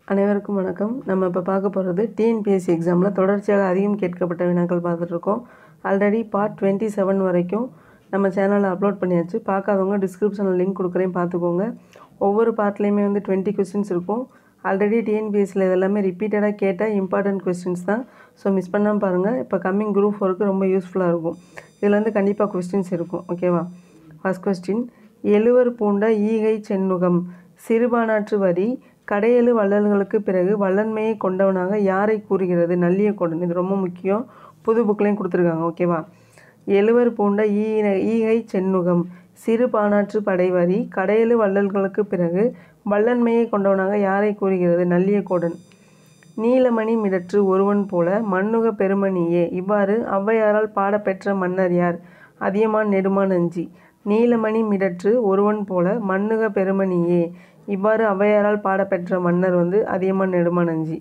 அனைவருக்கும் வணக்கம் நம்ம இப்போ பார்க்க போகிறது டிஎன்பிஎஸ்சி எக்ஸாமில் தொடர்ச்சியாக அதிகம் கேட்கப்பட்ட வினாக்கள் பார்த்துட்ருக்கோம் ஆல்ரெடி பார்ட் டுவெண்ட்டி செவன் வரைக்கும் நம்ம சேனலில் அப்லோட் பண்ணியாச்சு பார்க்காதவங்க டிஸ்கிரிப்ஷனில் லிங்க் கொடுக்குறேன் பார்த்துக்கோங்க ஒவ்வொரு பார்ட்லேயுமே வந்து டுவெண்ட்டி கொஸ்டின்ஸ் இருக்கும் ஆல்ரெடி டிஎன்பிஎஸ்சியில் இதெல்லாமே ரிப்பீட்டடாக கேட்ட இம்பார்ட்டன்ட் கொஸ்டின்ஸ் தான் ஸோ மிஸ் பண்ணாமல் பாருங்கள் இப்போ கம்மிங் குரூப் ஃபோருக்கு ரொம்ப யூஸ்ஃபுல்லாக இருக்கும் இதில் வந்து கண்டிப்பாக கொஸ்டின்ஸ் இருக்கும் ஓகேவா ஃபஸ்ட் கொஸ்டின் எழுவர் பூண்ட ஈகை செண்ணுகம் சிறுபானாற்று வரி கடையெழு வள்ளல்களுக்கு பிறகு வல்லன்மையை கொண்டவனாக யாரை கூறுகிறது நல்லிய கொடன் இது ரொம்ப முக்கியம் புது புக்லேயும் கொடுத்துருக்காங்க ஓகேவா எழுவர் பூண்ட ஈ ஈகை செண்ணுகம் சிறு பானாற்று படைவரி கடையெழு வள்ளல்களுக்கு பிறகு வல்லன்மையை கொண்டவனாக யாரை கூறுகிறது நல்லிய கோடன் நீலமணி மிடற்று ஒருவன் போல மண்ணுக பெருமணியே இவ்வாறு ஔவையாரால் பாடப்பெற்ற மன்னர் யார் அதியமான் நெடுமான் அஞ்சி நீலமணி மிடற்று ஒருவன் போல மண்ணுக பெருமணியே இவ்வாறு ஔவையாரால் பாடப்பெற்ற மன்னர் வந்து அதியமான் நெடுமான் அஞ்சி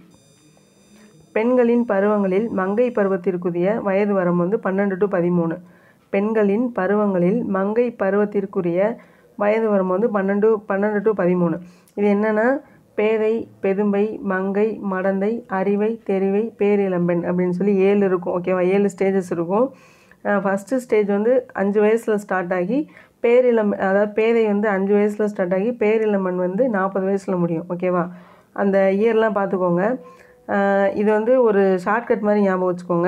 பெண்களின் பருவங்களில் மங்கை பருவத்திற்குரிய வயது வரம் வந்து பன்னெண்டு டு பதிமூணு பெண்களின் பருவங்களில் மங்கை பருவத்திற்குரிய வயது வரம் வந்து பன்னெண்டு பன்னெண்டு டு பதிமூணு இது என்னென்னா பேதை பெதும்பை மங்கை மடந்தை அறிவை தெரிவை பேரிளம்பெண் அப்படின்னு சொல்லி ஏழு இருக்கும் ஓகேவா ஏழு ஸ்டேஜஸ் இருக்கும் ஃபஸ்ட்டு ஸ்டேஜ் வந்து அஞ்சு வயசில் ஸ்டார்ட் ஆகி பேரிளம் அதாவது பேதை வந்து அஞ்சு வயசில் ஸ்டார்ட் ஆகி பேரிளம்பன் வந்து நாற்பது வயசில் முடியும் ஓகேவா அந்த இயர்லாம் பார்த்துக்கோங்க இது வந்து ஒரு ஷார்ட்கட் மாதிரி ஞாபகம் வச்சுக்கோங்க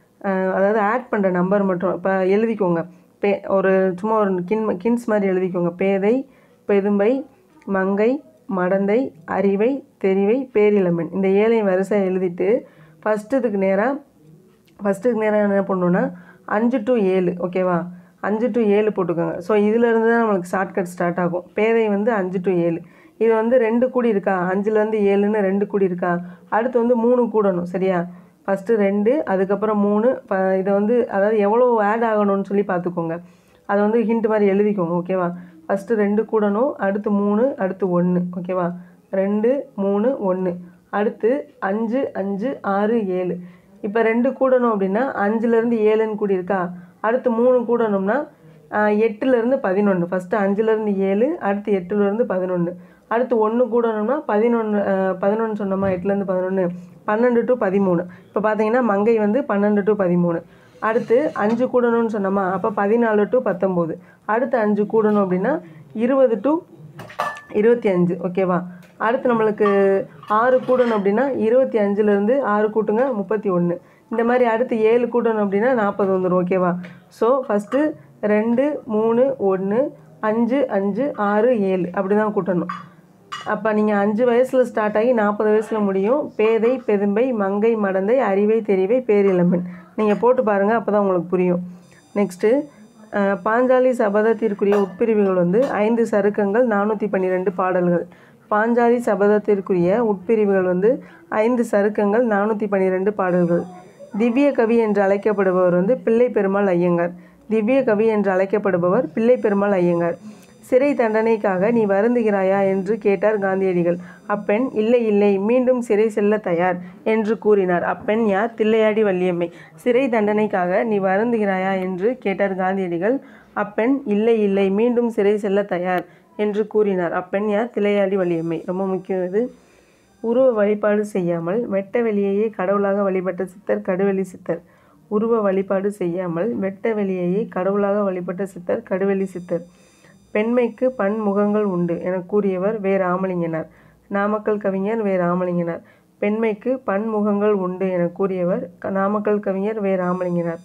அதாவது ஆட் பண்ணுற நம்பர் மட்டும் இப்போ எழுதிக்கோங்க பே ஒரு சும்மா ஒரு கின் கின்ஸ் மாதிரி எழுதிக்கோங்க பேதை பெதும்பை மங்கை மடந்தை அறிவை தெரிவை பேரிளம்பன் இந்த ஏழையும் வரிசை எழுதிட்டு ஃபஸ்ட்டுக்கு நேராக ஃபஸ்ட்டுக்கு நேராக என்ன பண்ணணுன்னா அஞ்சு டு ஏழு ஓகேவா அஞ்சு டு ஏழு போட்டுக்கோங்க ஸோ இதிலேருந்து தான் நம்மளுக்கு ஷார்ட்கட் ஸ்டார்ட் ஆகும் பேதை வந்து அஞ்சு டு ஏழு இது வந்து ரெண்டு கூடி இருக்கா அஞ்சுலேருந்து ஏழுன்னு ரெண்டு கூடி இருக்கா அடுத்து வந்து மூணு கூடணும் சரியா ஃபஸ்ட்டு ரெண்டு அதுக்கப்புறம் மூணு இப்போ இதை வந்து அதாவது எவ்வளோ ஆட் ஆகணும்னு சொல்லி பார்த்துக்கோங்க அதை வந்து ஹிண்ட் மாதிரி எழுதிக்கோங்க ஓகேவா ஃபஸ்ட்டு ரெண்டு கூடணும் அடுத்து மூணு அடுத்து ஒன்று ஓகேவா ரெண்டு மூணு ஒன்று அடுத்து அஞ்சு அஞ்சு ஆறு ஏழு இப்போ ரெண்டு கூடணும் அப்படின்னா அஞ்சுலேருந்து ஏழுன்னு கூடி இருக்கா அடுத்து மூணு கூடணும்னா எட்டுலேருந்து பதினொன்று ஃபஸ்ட்டு அஞ்சுலேருந்து ஏழு அடுத்து எட்டுலேருந்து பதினொன்று அடுத்து ஒன்று கூடணும்னா பதினொன்று பதினொன்று சொன்னோமா எட்டுலேருந்து பதினொன்று பன்னெண்டு டு பதிமூணு இப்போ பார்த்தீங்கன்னா மங்கை வந்து பன்னெண்டு டு பதிமூணு அடுத்து அஞ்சு கூடணும்னு சொன்னோமா அப்போ பதினாலு டு பத்தொம்போது அடுத்து அஞ்சு கூடணும் அப்படின்னா இருபது டு இருபத்தி அஞ்சு ஓகேவா அடுத்து நம்மளுக்கு ஆறு கூடணும் அப்படின்னா இருபத்தி அஞ்சுலேருந்து ஆறு கூட்டுங்க முப்பத்தி ஒன்று இந்த மாதிரி அடுத்து ஏழு கூட்டணும் அப்படின்னா நாற்பது வந்துடும் ஓகேவா ஸோ ஃபஸ்ட்டு ரெண்டு மூணு ஒன்று அஞ்சு அஞ்சு ஆறு ஏழு அப்படி தான் கூட்டணும் அப்போ நீங்கள் அஞ்சு வயசில் ஸ்டார்ட் ஆகி நாற்பது வயசில் முடியும் பேதை பெதும்பை மங்கை மடந்தை அறிவை தெரிவை பேரிளம்பன் நீங்கள் போட்டு பாருங்கள் அப்போ தான் உங்களுக்கு புரியும் நெக்ஸ்ட்டு பாஞ்சாலி சபதத்திற்குரிய உட்பிரிவுகள் வந்து ஐந்து சருக்கங்கள் நானூற்றி பன்னிரெண்டு பாடல்கள் பாஞ்சாலி சபதத்திற்குரிய உட்பிரிவுகள் வந்து ஐந்து சருக்கங்கள் நானூற்றி பன்னிரெண்டு பாடல்கள் திவ்ய கவி என்று அழைக்கப்படுபவர் வந்து பிள்ளை பெருமாள் ஐயங்கார் திவ்ய கவி என்று அழைக்கப்படுபவர் பிள்ளை பெருமாள் ஐயங்கார் சிறை தண்டனைக்காக நீ வருந்துகிறாயா என்று கேட்டார் காந்தியடிகள் அப்பெண் இல்லை இல்லை மீண்டும் சிறை செல்ல தயார் என்று கூறினார் அப்பெண் யார் தில்லையாடி வள்ளியம்மை சிறை தண்டனைக்காக நீ வருந்துகிறாயா என்று கேட்டார் காந்தியடிகள் அப்பெண் இல்லை இல்லை மீண்டும் சிறை செல்ல தயார் என்று கூறினார் அப்பெண் யார் தில்லையாடி வள்ளியம்மை ரொம்ப முக்கியம் இது உருவ வழிபாடு செய்யாமல் வெட்ட வெளியையே கடவுளாக வழிபட்ட சித்தர் கடுவெளி சித்தர் உருவ வழிபாடு செய்யாமல் வெட்ட வெளியையே கடவுளாக வழிபட்ட சித்தர் கடுவெளி சித்தர் பெண்மைக்கு பன்முகங்கள் உண்டு என கூறியவர் வே ராமலிங்கனார் நாமக்கல் கவிஞர் வே ராமலிங்கனார் பெண்மைக்கு பன்முகங்கள் உண்டு என கூறியவர் நாமக்கல் கவிஞர் வே ராமலிங்கனார்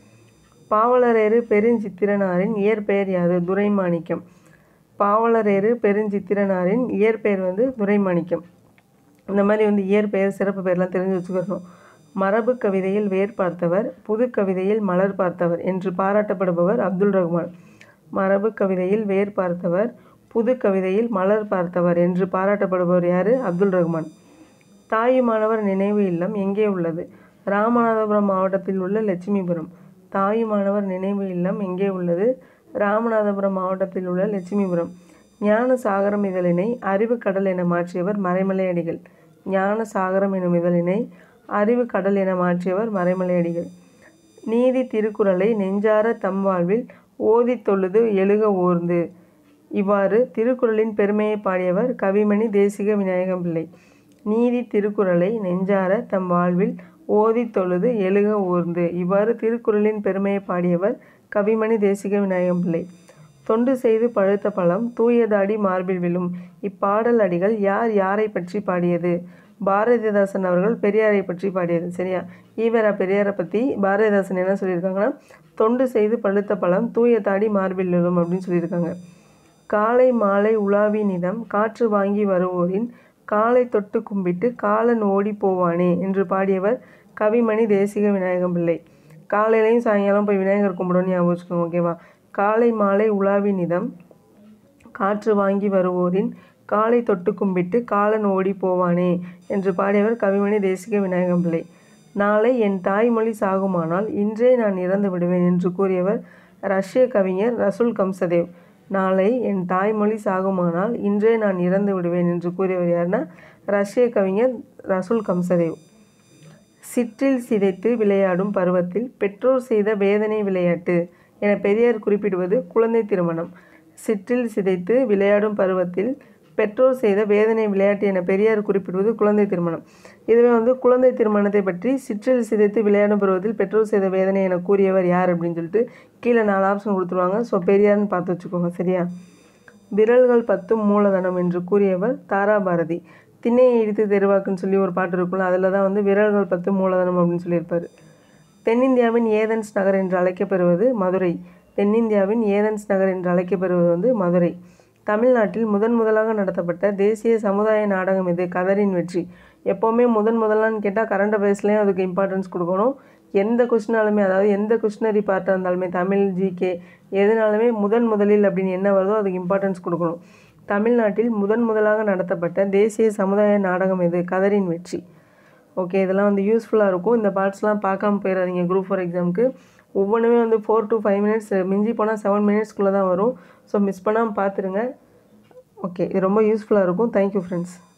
பாவலரேறு பெருஞ்சித்திரனாரின் இயற்பெயர் யாது துரைமாணிக்கம் பாவலரேறு பெருஞ்சித்திரனாரின் இயற்பெயர் வந்து துரைமாணிக்கம் இந்த மாதிரி வந்து இயற்பெயர் சிறப்பு பெயர்லாம் தெரிஞ்சு வச்சுக்கணும் மரபு கவிதையில் வேர் பார்த்தவர் புது கவிதையில் மலர் பார்த்தவர் என்று பாராட்டப்படுபவர் அப்துல் ரஹ்மான் மரபு கவிதையில் வேர் பார்த்தவர் புது கவிதையில் மலர் பார்த்தவர் என்று பாராட்டப்படுபவர் யார் அப்துல் ரஹ்மான் தாயுமானவர் நினைவு இல்லம் எங்கே உள்ளது ராமநாதபுரம் மாவட்டத்தில் உள்ள லட்சுமிபுரம் தாயுமானவர் நினைவு இல்லம் எங்கே உள்ளது ராமநாதபுரம் மாவட்டத்தில் உள்ள லட்சுமிபுரம் ஞான சாகரம் இதழினை அறிவு கடல் என மாற்றியவர் மறைமலையடிகள் ஞான சாகரம் எனும் இதழினை அறிவு கடல் என மாற்றியவர் மறைமலையடிகள் நீதி திருக்குறளை நெஞ்சார தம் வாழ்வில் ஓதி தொழுது எழுக ஓர்ந்து இவ்வாறு திருக்குறளின் பெருமையை பாடியவர் கவிமணி தேசிக விநாயகம் பிள்ளை நீதி திருக்குறளை நெஞ்சார தம் வாழ்வில் ஓதித் தொழுது எழுக ஊர்ந்து இவ்வாறு திருக்குறளின் பெருமையை பாடியவர் கவிமணி தேசிக விநாயகம் பிள்ளை தொண்டு செய்து பழுத்த பழம் தூயதாடி மார்பில் விழும் இப்பாடல் அடிகள் யார் யாரை பற்றி பாடியது பாரதிதாசன் அவர்கள் பெரியாரை பற்றி பாடியது சரியா ஈவரா பெரியாரை பற்றி பாரதிதாசன் என்ன சொல்லியிருக்காங்கன்னா தொண்டு செய்து பழுத்த பழம் தூய தாடி மார்பில் விழும் அப்படின்னு சொல்லியிருக்காங்க காலை மாலை உலாவி நிதம் காற்று வாங்கி வருவோரின் காலை தொட்டு கும்பிட்டு காலன் ஓடி போவானே என்று பாடியவர் கவிமணி தேசிக விநாயகம் பிள்ளை காலையிலையும் சாயங்காலம் போய் விநாயகர் கும்பிடணும்னு ஞாபகம் வச்சுக்கோங்க ஓகேவா காலை மாலை உலாவி நிதம் காற்று வாங்கி வருவோரின் காலை தொட்டு கும்பிட்டு காலன் ஓடி போவானே என்று பாடியவர் கவிமணி தேசிக விநாயகம் பிள்ளை நாளை என் தாய்மொழி சாகுமானால் இன்றே நான் இறந்து விடுவேன் என்று கூறியவர் ரஷ்ய கவிஞர் ரசூல் கம்சதேவ் நாளை என் தாய்மொழி சாகுமானால் இன்றே நான் இறந்து விடுவேன் என்று கூறியவர் யாருன்னா ரஷ்ய கவிஞர் ரசூல் கம்சதேவ் சிற்றில் சிதைத்து விளையாடும் பருவத்தில் பெற்றோர் செய்த வேதனை விளையாட்டு என பெரியார் குறிப்பிடுவது குழந்தை திருமணம் சிற்றில் சிதைத்து விளையாடும் பருவத்தில் பெற்றோர் செய்த வேதனை விளையாட்டு என பெரியார் குறிப்பிடுவது குழந்தை திருமணம் இதுவே வந்து குழந்தை திருமணத்தை பற்றி சிற்றில் சிதைத்து விளையாடும் பருவத்தில் பெற்றோர் செய்த வேதனை என கூறியவர் யார் அப்படின்னு சொல்லிட்டு கீழே நாலு ஆப்ஷன் கொடுத்துருவாங்க ஸோ பெரியார்னு பார்த்து வச்சுக்கோங்க சரியா விரல்கள் பத்தும் மூலதனம் என்று கூறியவர் தாரா பாரதி திண்ணையை இடித்து தெருவாக்குன்னு சொல்லி ஒரு பாட்டு இருக்கும்ல அதில் தான் வந்து விரல்கள் பத்து மூலதனம் அப்படின்னு சொல்லியிருப்பார் தென்னிந்தியாவின் ஏதன்ஸ் நகர் என்று அழைக்கப்பெறுவது மதுரை தென்னிந்தியாவின் ஏதன்ஸ் நகர் என்று அழைக்கப்பெறுவது வந்து மதுரை தமிழ்நாட்டில் முதன் முதலாக நடத்தப்பட்ட தேசிய சமுதாய நாடகம் இது கதரின் வெற்றி எப்போவுமே முதன் முதலான்னு கேட்டால் கரண்ட் அஃபேர்ஸ்லேயும் அதுக்கு இம்பார்ட்டன்ஸ் கொடுக்கணும் எந்த கொஸ்டினாலுமே அதாவது எந்த கொஸ்டினரி பார்ட்டாக இருந்தாலுமே தமிழ் ஜிகே எதுனாலுமே முதன் முதலில் அப்படின்னு என்ன வருதோ அதுக்கு இம்பார்ட்டன்ஸ் கொடுக்கணும் தமிழ்நாட்டில் முதன் முதலாக நடத்தப்பட்ட தேசிய சமுதாய நாடகம் இது கதரின் வெற்றி ஓகே இதெல்லாம் வந்து யூஸ்ஃபுல்லாக இருக்கும் இந்த பார்ட்ஸ்லாம் பார்க்காம போயிடாதீங்க குரூப் ஃபோர் எக்ஸாமுக்கு ஒவ்வொன்றுமே வந்து ஃபோர் டு ஃபைவ் மினிட்ஸ் மிஞ்சி போனால் செவன் மினிட்ஸ்க்குள்ளே தான் வரும் ஸோ மிஸ் பண்ணாமல் பார்த்துருங்க ஓகே இது ரொம்ப யூஸ்ஃபுல்லாக இருக்கும் தேங்க்யூ ஃப்ரெண்ட்ஸ்